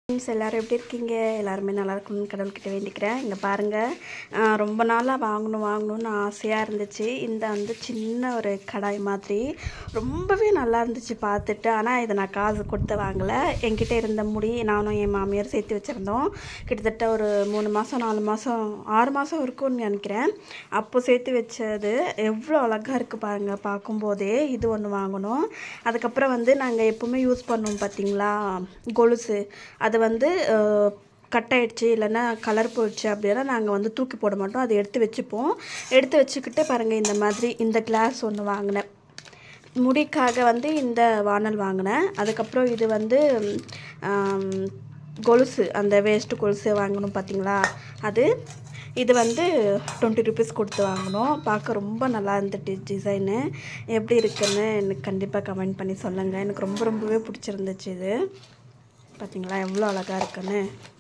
friends எல்லோரும் எப்படி இருக்கீங்க எல்லாருமே நல்லா இருக்கணும்னு கடவுள்கிட்ட வேண்டிக்கிறேன் இங்கே பாருங்கள் ஆஹ் ரொம்ப நாளாக வாங்கணும் வாங்கணும்னு ஆசையாக இருந்துச்சு இந்த வந்து சின்ன ஒரு கடாய் மாதிரி ரொம்பவே நல்லா இருந்துச்சு பார்த்துட்டு ஆனால் இதை நான் காசு கொடுத்து வாங்கலை என்கிட்ட இருந்த முடி நானும் என் மாமியார் சேர்த்து வச்சுருந்தோம் கிட்டத்தட்ட ஒரு மூணு மாதம் நாலு மாதம் ஆறு மாதம் இருக்கும்னு நினைக்கிறேன் அப்போ சேர்த்து வச்சது எவ்வளோ அழகாக இருக்குது பாருங்கள் பார்க்கும்போதே இது ஒன்று வாங்கணும் அதுக்கப்புறம் வந்து நாங்கள் எப்போவுமே யூஸ் பண்ணுவோம் பார்த்தீங்களா கொலுசு அது வந்து அஹ், கட் ஆயிடுச்சு இல்லைன்னா கலர் போயிடுச்சு அப்படின்னா நாங்கள் வந்து தூக்கி போட மாட்டோம் அதை எடுத்து வச்சுப்போம் எடுத்து வச்சுக்கிட்டு பாருங்கள் இந்த மாதிரி இந்த கிளாஸ் ஒன்று வாங்கினேன் முடிக்காக வந்து இந்த வானல் வாங்கினேன் அதுக்கப்புறம் இது வந்து ஆம், கொலுசு அந்த வேஸ்ட்டு கொலுசு வாங்கணும் பார்த்தீங்களா அது இது வந்து டுவெண்ட்டி ருபீஸ் கொடுத்து வாங்கினோம் பார்க்க ரொம்ப நல்லா இருந்துட்டு டிசைனு எப்படி இருக்குன்னு எனக்கு கண்டிப்பாக கமெண்ட் பண்ணி சொல்லுங்கள் எனக்கு ரொம்ப ரொம்பவே பிடிச்சிருந்துச்சு இது பார்த்தீங்களா எவ்வளோ அழகாக இருக்குன்னு